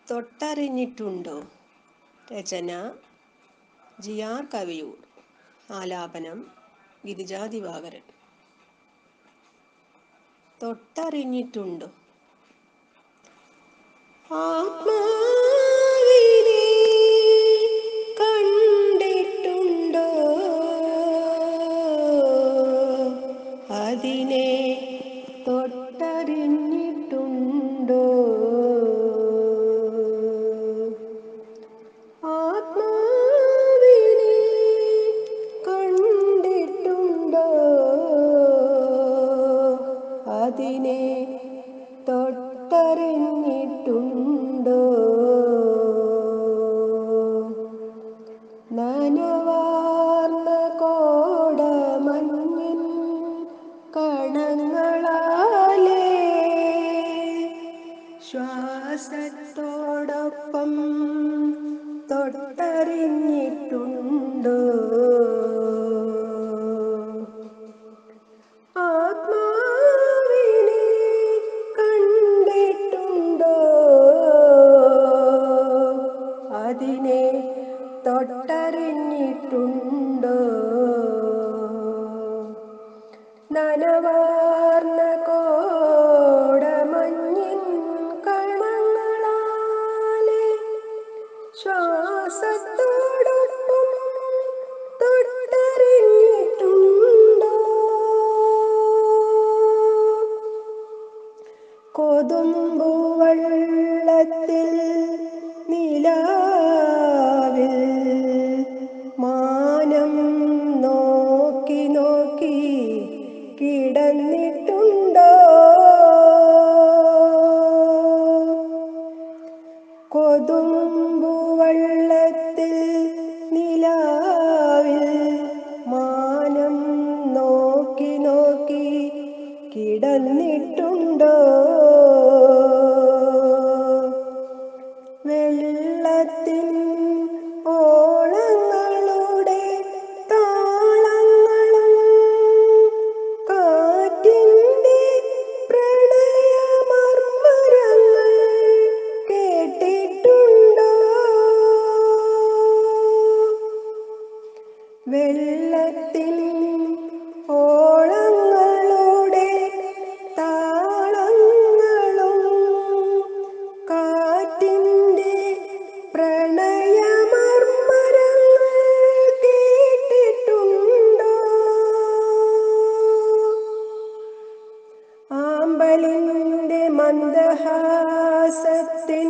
തൊട്ടറിഞ്ഞിട്ടുണ്ടോ രചന G R Kaviyoor ആലാപനം ഗിരിജാ ദിവാകരൻ തൊട്ടറിഞ്ഞിട്ടുണ്ടോ ആത്മാവിനെ കണ്ടിട്ടുണ്ടോ അതിനെ തൊട്ടറിഞ്ഞിട്ടുണ്ടോ ആത്മാവിനെ കണ്ടിട്ടുണ്ടോ അതിനെ തൊട്ടറിഞ്ഞിട്ടുണ്ടോ നനവാർന്ന കോടമഞ്ഞിൻ കണങ്ങളാലേ ശ്വാസത്തോടൊപ്പം തൊട്ടറിഞ്ഞിട്ടുണ്ടോ ആത്മാവിനെ കണ്ടിട്ടുണ്ടോ അതിനെ തൊട്ടറിഞ്ഞിട്ടുണ്ടോ നനവാർന്ന കോടമഞ്ഞിൻ കണങ്ങളാലെ ശ്വാസത്തോടൊപ്പം തൊട്ടറിഞ്ഞിട്ടുണ്ടോ കൊതുമ്പുവള്ളത്തിൽ നിലാവിൽ മാനം നോക്കി നോക്കി കിടന്നിട്ടുണ്ടോ കൊതുമ്പുവള്ളത്തിൽ നിലാവിൽ മാനം നോക്കി നോക്കി കിടന്നിട്ടുണ്ടോ വെള്ളത്തിൻ ഓളങ്ങളുടെ താളങ്ങളും കാറ്റിൻ്റെ പ്രണയമർമ്മരങ്ങൾ കേട്ടിട്ടുണ്ടോ വെള്ളത്തിൻ ഓളങ്ങളുടെ താളങ്ങളും കാറ്റിൻ്റെ പ്രണയമർമ്മരങ്ങൾ കേട്ടിട്ടുണ്ടോ ആമ്പലിൻ്റെ മന്ദഹാസത്തിൻ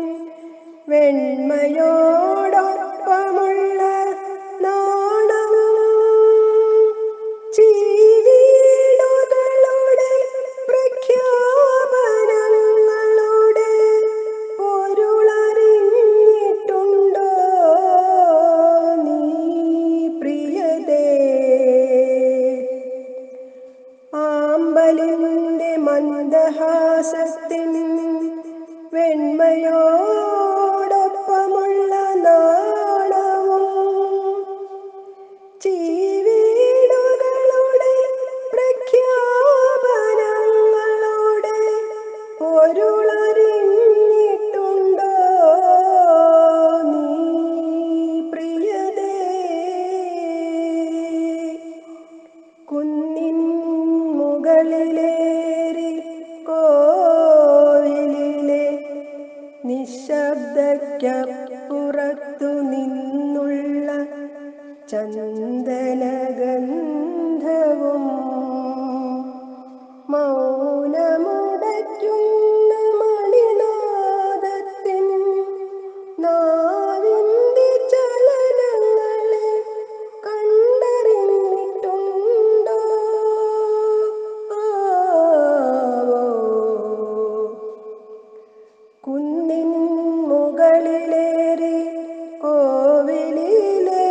വെണ്മയോടൊപ്പമുള്ള നാണവും ചീവീടുകളുടെ പ്രഖ്യാപനങ്ങളുടെ പൊരുളറിഞ്ഞിട്ടുണ്ടോ നീ പ്രിയതേ ആമ്പലിൻ്റെ മന്ദഹാസത്തിൻ വെണ്മയോടൊപ്പമുള്ള നാണവും ചീവീടുകളുടെ പ്രഖ്യാപനങ്ങളുടെ പൊരുളറിഞ്ഞിട്ടുണ്ടോ നീ പ്രിയതേ കുന്നിൻ മുകളിലേറി കോവിലിലെ നിശബ്ദയ്ക്കപ്പുറത്തു നിന്നുള്ള ചന്ദനഗന്ധവും മൗനമുടയ്ക്കുന്ന മണിനാദത്തിൻ നാവിൻ്റെ ചലനങ്ങളെ കണ്ടറിഞ്ഞിട്ടുണ്ടോ ആവോ കുന്നിൻ മുകളിലേറി കോവിലിലെ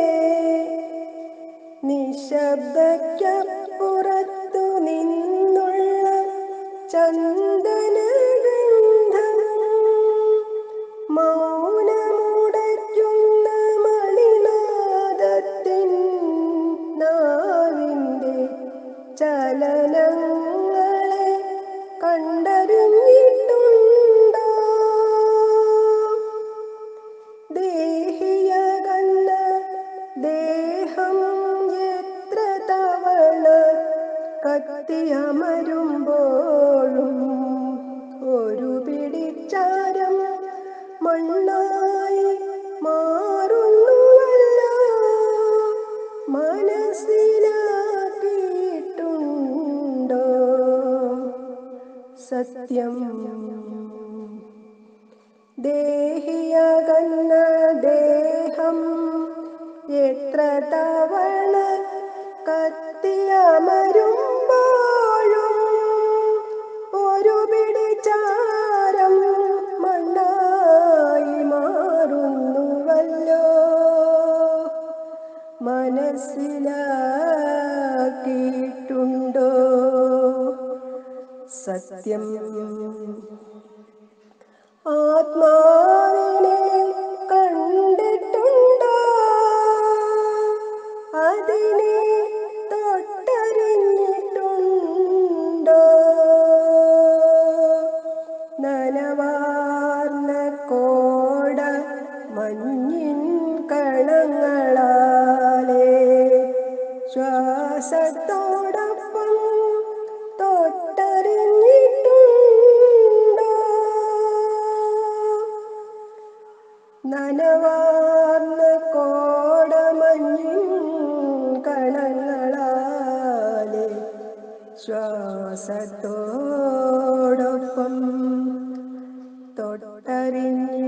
നിശബ്ദയ്ക്കപ്പുറത്തു നിന്നുള്ള ചന്ദനഗന്ധം മൗനമുടയ്ക്കുന്ന മണിനാദത്തിൻ നാവിൻ്റെ ചലനങ്ങളെ കണ്ടറിഞ്ഞിട്ടുണ്ടോ മണ്ണായി മാറുന്നുവല്ലോ മനസ്സിലാക്കിയിട്ടുണ്ടോ സത്യം ദേഹിയകന്ന ദേഹം എത്ര തവണ കത്തിയമരുമ്പോഴും ഒരു പിടിച്ചാരം മണ്ണായി മാറുന്നുവല്ലോ മനസ്സിലാക്കിയിട്ടുണ്ടോ സത്യം ആത്മാവിനെ കണ്ടിട്ടുണ്ടോ അതിനെ തൊട്ടറിഞ്ഞിട്ടുണ്ടോ നനവാർന്ന കോട മഞ്ഞിൻ കണങ്ങളാലേ ശ്വാസത്തോടൊപ്പം തൊട്ടറിഞ്ഞിട്ടുണ്ടോ നനവാർന്ന കോടമഞ്ഞിൻ കണങ്ങളാലെ ശ്വാസത്തോടൊപ്പം തൊട്ടറിഞ്ഞിട്ടുണ്ടോ